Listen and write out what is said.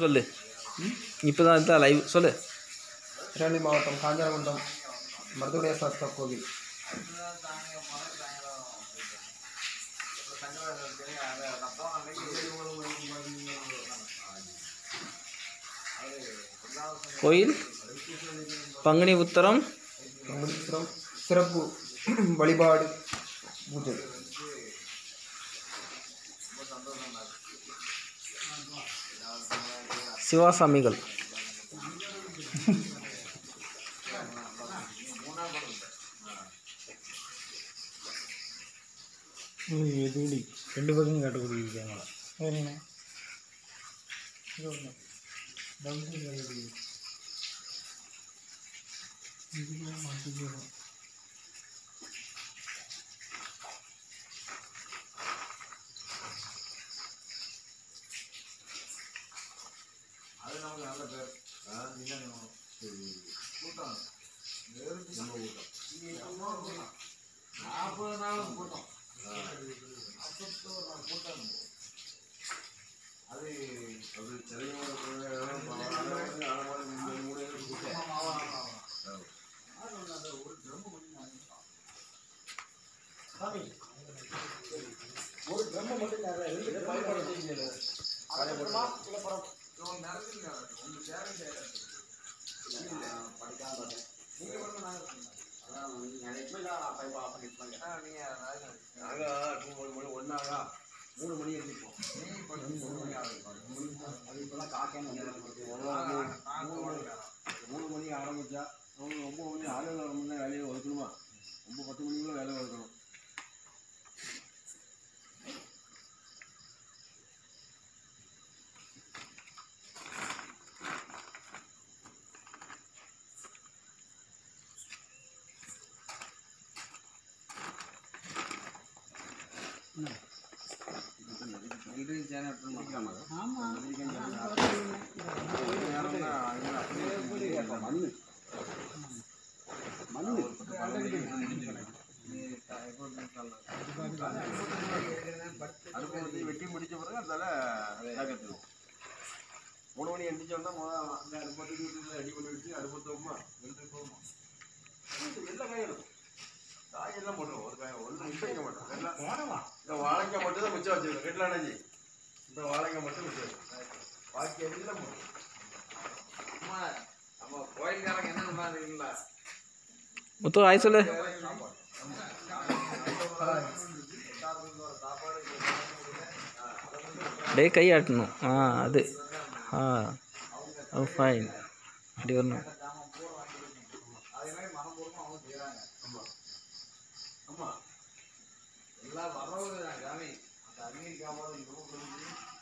சொல்லு இப்போ தான் இருந்தா லைவ் சொல்லு திருநெல்வேலி மாவட்டம் காஞ்சாரகுண்டம் மருதுடைய சாஸ்தா கோவில் கோயில் பங்குனி உத்தரம் சமுத்திரம் சிறப்பு வழிபாடு பூஜை சிவாசாமிகள் எதுடி ரெண்டு பக்கம் காட்டக்கூடிய இருக்காங்களா சரிண்ணே மூணு மணிக்கு ஆரம்பிச்சா அவங்க ஒம்பது மணி ஆளுநர் வர முன்னே வேலையை ஒதுக்கணுமா ஒம்பது பத்து மணிக்குள்ள வேலை ஒதுக்கணும் மண்ணு மண்ணு அடுப்பு வந்து வெட்டி முடிச்ச பிறகு அதால கத்துருவோம் மூணு மணி எந்திரிச்சோம்னா முதல்ல அந்த அடுப்பத்துக்கு வீட்டுல ரெடி பண்ணி வச்சு அடுப்பத்து வைப்போமா வெந்து போகுமா எல்லாம் காய் எடுக்கும் காயெல்லாம் போட்டுருவோம் ஒரு காய் ஒன்று மிச்சம் வைக்க மாட்டோம் எல்லாம் இந்த வாழைக்காய் மட்டும் தான் மிச்சம் வச்சிருக்கோம் கெட்டலாம் அணைஞ்சி இந்த வாழைக்காய் மட்டும் மிச்சம் வச்சிருக்கோம் பாக்கி எல்லாம் போட்டுருவோம் நம்ம கோயில்காரங்க என்ன மாதிரிங்களா முத்து ஆய் சொல்லு டே கை ஆட்டணும் ஆ அது ஆ ஓ ஃபைன் அப்படி வரணும் எல்லாம் வர்றவங்க தான் சாமி அந்த அன்னைக்கு காப்பாடு